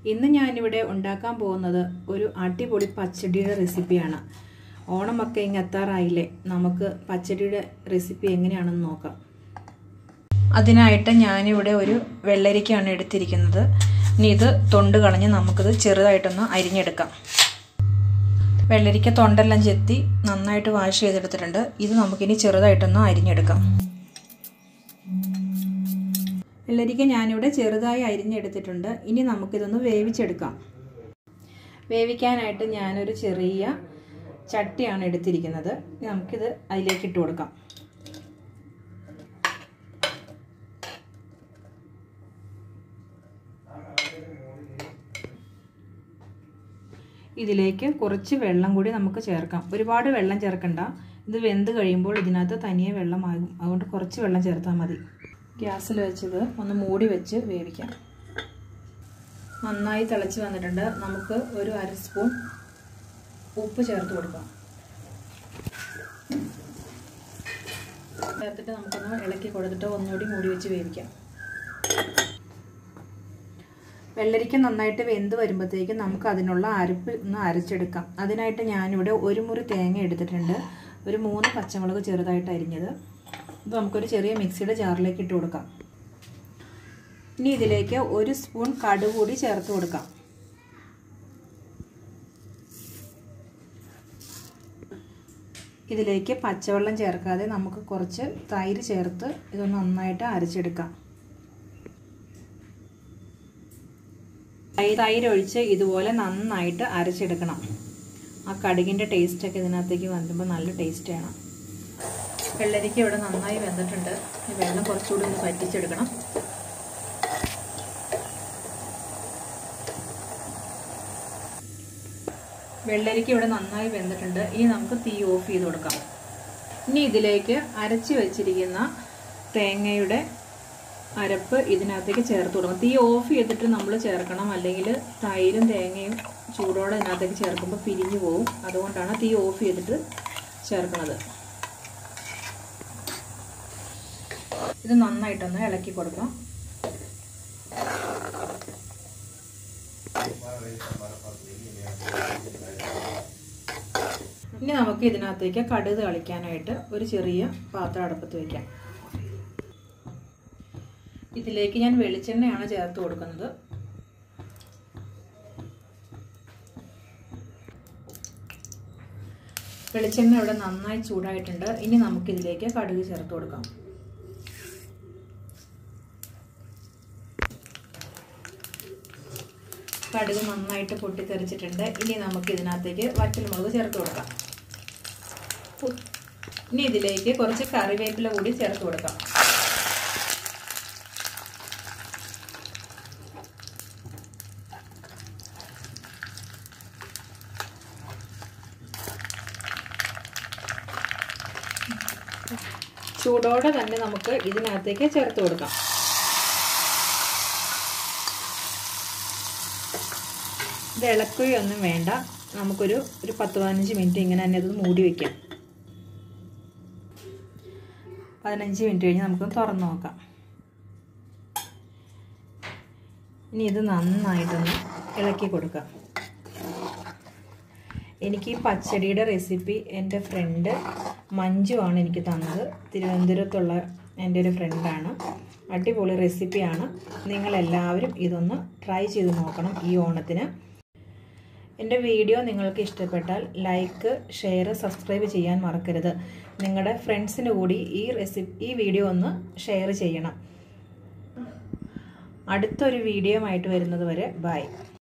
ഇന്ന് ഞാനിവിടെ ഉണ്ടാക്കാൻ പോകുന്നത് ഒരു അടിപൊളി പച്ചടിയുടെ റെസിപ്പിയാണ് ഓണമൊക്കെ ഇങ്ങ് എത്താറായില്ലേ നമുക്ക് പച്ചടിയുടെ റെസിപ്പി എങ്ങനെയാണെന്ന് നോക്കാം അതിനായിട്ട് ഞാനിവിടെ ഒരു വെള്ളരിക്കയാണ് എടുത്തിരിക്കുന്നത് ഇനി ഇത് തൊണ്ട് കളഞ്ഞ് നമുക്കിത് ചെറുതായിട്ടൊന്ന് അരിഞ്ഞെടുക്കാം വെള്ളരിക്ക തൊണ്ടെല്ലാം ചെത്തി നന്നായിട്ട് വാഷ് ചെയ്തെടുത്തിട്ടുണ്ട് ഇത് നമുക്കിനി ചെറുതായിട്ടൊന്ന് അരിഞ്ഞെടുക്കാം വെള്ളരിക്ക ഞാനിവിടെ ചെറുതായി അരിഞ്ഞെടുത്തിട്ടുണ്ട് ഇനി നമുക്കിതൊന്ന് വേവിച്ചെടുക്കാം വേവിക്കാനായിട്ട് ഞാനൊരു ചെറിയ ചട്ടിയാണ് എടുത്തിരിക്കുന്നത് നമുക്കിത് അതിലേക്ക് ഇട്ട് കൊടുക്കാം ഇതിലേക്ക് കുറച്ച് വെള്ളം കൂടി നമുക്ക് ചേർക്കാം ഒരുപാട് വെള്ളം ചേർക്കണ്ട ഇത് വെന്ത് കഴിയുമ്പോൾ ഇതിനകത്ത് തനിയെ വെള്ളമാകും അതുകൊണ്ട് കുറച്ച് വെള്ളം ചേർത്താൽ മതി ഗ്യാസിൽ വെച്ചത് ഒന്ന് മൂടി വെച്ച് വേവിക്കാം നന്നായി തിളച്ച് വന്നിട്ടുണ്ട് നമുക്ക് ഒരു അര സ്പൂൺ ഉപ്പ് ചേർത്ത് കൊടുക്കാം ചേർത്തിട്ട് നമുക്കൊന്ന് ഇളക്കി കൊടുത്തിട്ട് ഒന്നുകൂടി മൂടി വെച്ച് വേവിക്കാം വെള്ളരിക്ക നന്നായിട്ട് വെന്ത് വരുമ്പോഴത്തേക്കും നമുക്ക് അതിനുള്ള അരപ്പ് ഒന്ന് അരച്ചെടുക്കാം അതിനായിട്ട് ഞാനിവിടെ ഒരു മുറി തേങ്ങ എടുത്തിട്ടുണ്ട് ഒരു മൂന്ന് പച്ചമുളക് ചെറുതായിട്ട് അരിഞ്ഞത് ഇത് നമുക്കൊരു ചെറിയ മിക്സിയുടെ ജാറിലേക്ക് ഇട്ട് കൊടുക്കാം ഇനി ഇതിലേക്ക് ഒരു സ്പൂൺ കടുക് കൂടി ചേർത്ത് കൊടുക്കാം ഇതിലേക്ക് പച്ചവെള്ളം ചേർക്കാതെ നമുക്ക് കുറച്ച് തൈര് ചേർത്ത് ഇതൊന്ന് നന്നായിട്ട് അരച്ചെടുക്കാം തൈര് ഒഴിച്ച് ഇതുപോലെ നന്നായിട്ട് അരച്ചെടുക്കണം ആ കടുകിൻ്റെ ടേസ്റ്റൊക്കെ ഇതിനകത്തേക്ക് വരുമ്പോൾ നല്ല ടേസ്റ്റാണ് വെള്ളരിക്ക ഇവിടെ നന്നായി വെന്തിട്ടുണ്ട് ഈ വെള്ളം കുറച്ചുകൂടി ഒന്ന് പറ്റിച്ചെടുക്കണം വെള്ളരിക്ക ഇവിടെ നന്നായി വെന്തിട്ടുണ്ട് ഇനി നമുക്ക് തീ ഓഫ് ചെയ്ത് കൊടുക്കാം ഇനി ഇതിലേക്ക് അരച്ച് വെച്ചിരിക്കുന്ന തേങ്ങയുടെ അരപ്പ് ഇതിനകത്തേക്ക് ചേർത്ത് കൊടുക്കണം തീ ഓഫ് ചെയ്തിട്ട് നമ്മൾ ചേർക്കണം അല്ലെങ്കിൽ തൈരും തേങ്ങയും ചൂടോടെ ഇതിനകത്തേക്ക് ചേർക്കുമ്പോൾ പിരിഞ്ഞു പോകും അതുകൊണ്ടാണ് തീ ഓഫ് ചെയ്തിട്ട് ചേർക്കുന്നത് ഇത് നന്നായിട്ടൊന്ന് ഇളക്കി കൊടുക്കാം ഇനി നമുക്ക് ഇതിനകത്തേക്ക് കടുക് കളിക്കാനായിട്ട് ഒരു ചെറിയ പാത്രം അടുപ്പത്ത് വയ്ക്കാം ഇതിലേക്ക് ഞാൻ വെളിച്ചെണ്ണയാണ് ചേർത്ത് കൊടുക്കുന്നത് വെളിച്ചെണ്ണ ഇവിടെ നന്നായി ചൂടായിട്ടുണ്ട് ഇനി നമുക്കിതിലേക്ക് കടുക് ചേർത്ത് കൊടുക്കാം കടുക് നന്നായിട്ട് പൊട്ടിത്തെറിച്ചിട്ടുണ്ട് ഇനി നമുക്ക് ഇതിനകത്തേക്ക് വറ്റൽമുളക് ചേർത്ത് കൊടുക്കാം ഇനി ഇതിലേക്ക് കുറച്ച് കറിവേപ്പില കൂടി ചേർത്ത് കൊടുക്കാം ചൂടോടെ തന്നെ നമുക്ക് ഇതിനകത്തേക്ക് ചേർത്ത് കൊടുക്കാം ഇത് ഇളക്കുകയൊന്നും വേണ്ട നമുക്കൊരു ഒരു പത്ത് പതിനഞ്ച് മിനിറ്റ് ഇങ്ങനെ തന്നെ അത് മൂടി വയ്ക്കാം പതിനഞ്ച് മിനിറ്റ് കഴിഞ്ഞ് നമുക്ക് തുറന്ന് നോക്കാം ഇനി ഇത് നന്നായിട്ടൊന്ന് ഇളക്കി കൊടുക്കാം എനിക്ക് ഈ പച്ചടിയുടെ റെസിപ്പി എൻ്റെ ഫ്രണ്ട് മഞ്ജു ആണ് എനിക്ക് തന്നത് തിരുവനന്തപുരത്തുള്ള എൻ്റെ ഒരു ഫ്രണ്ടാണ് അടിപൊളി റെസിപ്പിയാണ് നിങ്ങളെല്ലാവരും ഇതൊന്ന് ട്രൈ ചെയ്ത് നോക്കണം ഈ ഓണത്തിന് എൻ്റെ വീഡിയോ നിങ്ങൾക്ക് ഇഷ്ടപ്പെട്ടാൽ ലൈക്ക് ഷെയർ സബ്സ്ക്രൈബ് ചെയ്യാൻ മറക്കരുത് നിങ്ങളുടെ ഫ്രണ്ട്സിന് കൂടി ഈ റെസിപ്പി ഈ വീഡിയോ ഒന്ന് ഷെയർ ചെയ്യണം അടുത്തൊരു വീഡിയോ ആയിട്ട് വരുന്നത് വരെ ബൈ